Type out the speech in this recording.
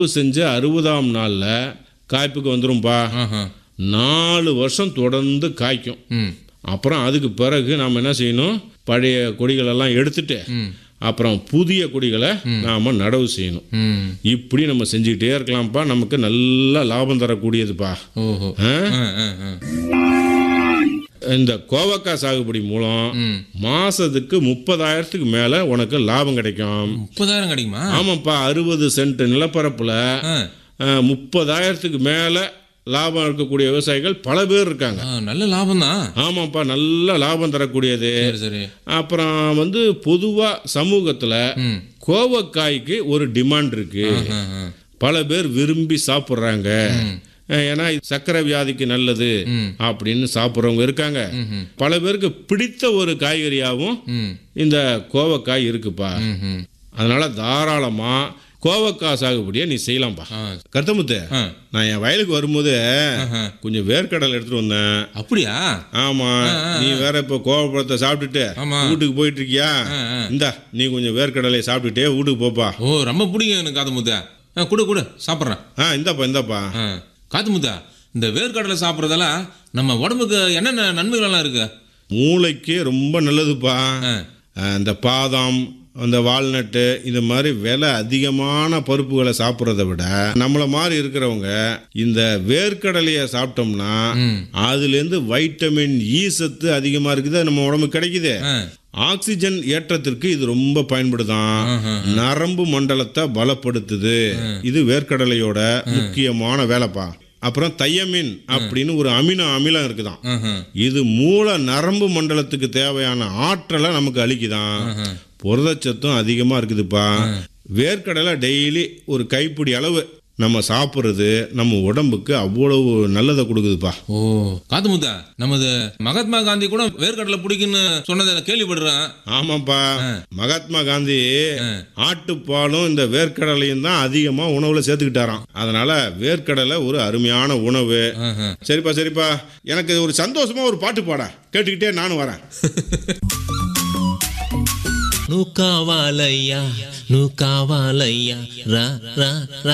செஞ்ச அறுபதாம் நாளில் காய்ப்புக்கு வந்துரும்பா ஆஹா. நாலு வருஷம் தொடர்ந்து காய்க்கும் ம் அப்புறம் அதுக்கு பிறகு நாம் என்ன செய்யணும் பழைய கொடிகளெல்லாம் எடுத்துட்டு ம் அப்புறம் புதிய கொடிகளை நாம் நடவு செய்யணும் ம் இப்படி நம்ம செஞ்சுக்கிட்டே இருக்கலாம்ப்பா நமக்கு நல்ல லாபம் தரக்கூடியதுப்பா ஓஹோ ஆ? ஆ ஆ ஆ இந்த கோவக்காய் சாகுபடி மூலம் ம் மாசத்துக்கு முப்பதாயிரத்துக்கு மேலே உனக்கு லாபம் கிடைக்கும் முப்பதாயிரம் கிடைக்குமா ஆமாப்பா அறுபது சென்ட் நிலப்பரப்பில் ஆ முப்பதாயிரத்துக்கு மேலே லாபம் இருக்கக்கூடிய விவசாயிகள் பல பேர் இருக்காங்க ஆ, நல்ல லாபம் தான் ஆமாப்பா நல்ல லாபம் தரக்கூடியது சரி சரி அப்புறம் வந்து பொதுவாக சமூகத்தில் ம் கோவக்காய்க்கு ஒரு டிமாண்ட் இருக்கு ஆ, ஆ. பல பேர் விரும்பி சாப்பிட்றாங்க ஏன்னா இது சர்க்கரை வியாதிக்கு நல்லது ம். அப்படின்னு சாப்பிட்றவங்க இருக்காங்க ம்ஹும். பல பேருக்கு பிடித்த ஒரு காய்கறியாகவும் ம் இந்த கோவக்காய் இருக்குப்பா ம்ஹும். அதனால தாராளமா கோவக்காய் சாகுபடியை நீ செய்யலாம்ப்பா ஆ கருத்தமுத்து ஆ நான் என் வயலுக்கு வரும்போது ஆஹா. கொஞ்சம் வேர்க்கடலை எடுத்துட்டு வந்தேன் அப்படியா ஆமா நீ வேற இப்போ கோவப்பழத்தை சாப்பிட்டுட்டு ஆமா. வீட்டுக்கு போயிட்டு இருக்கியா ஆ, ஆ. இந்தா நீ கொஞ்சம் வேர்க்கடலையை சாப்பிட்டுட்டே வீட்டுக்கு போப்பா ஓ ரொம்ப பிடிக்கும் எனக்கு காது முத்தா ஆ கொடு கொடு சாப்பிட்றேன் ஆ இந்தாப்பா இந்தாப்பா ஆ காது முத்தா இந்த வேர்க்கடலை சாப்பிட்றதால நம்ம உடம்புக்கு என்னென்ன நன்மைகள்லாம் இருக்கு மூளைக்கு ரொம்ப நல்லதுப்பா ஆ ஆ, இந்த பாதாம் அந்த வால்நட்டு இது மாதிரி விலை அதிகமான பருப்புகளை சாப்பிட்றத விட நம்மள மாதிரி இருக்கிறவங்க இந்த வேர்க்கடலையை சாப்பிட்டோம்னா ம் அதுலேருந்து வைட்டமின் இ சத்து அதிகமாக இருக்குது நம்ம உடம்புக்கு கிடைக்குது ஆ ஆக்சிஜன் ஏற்றத்திற்கு இது ரொம்ப பயன்படுதான் ஆஹா. நரம்பு மண்டலத்தை பலப்படுத்துது இது வேர்க்கடலையோட முக்கியமான வேலைப்பா அப்புறம் தையமின் அப்படின்னு ஒரு அமினோ அமிலம் இருக்குதாம் ஆஹா. இது மூல நரம்பு மண்டலத்துக்கு தேவையான ஆற்றலை நமக்கு அளிக்குதாம் ஆஹா. புரதச்சத்தும் அதிகமாக இருக்குதுப்பா வேர்க்கடலை டெய்லி ஒரு கைப்பிடி அளவு நம்ம சாப்பிட்றது நம்ம உடம்புக்கு அவ்வளவு நல்லதை கொடுக்குதுப்பா ஓ காது முத்தா நமது மகாத்மா காந்தி கூட வேர்க்கடலை பிடிக்குன்னு சொன்னதை நான் கேள்விப்படுறேன் ஆமாப்பா மகாத்மா காந்தி ஆட்டுப்பாலும் இந்த வேர்க்கடலையும் தான் அதிகமாக உணவில் சேர்த்துக்கிட்டாராம் அதனால வேர்க்கடலை ஒரு அருமையான உணவு ஆஹா. சரிப்பா சரிப்பா எனக்கு ஒரு சந்தோஷமா ஒரு பாட்டு பாடா கேட்டுக்கிட்டே நானும் வரேன் నువ్వు కావాలయ్యా నువ్వు కావాలయ్యా రా రా రా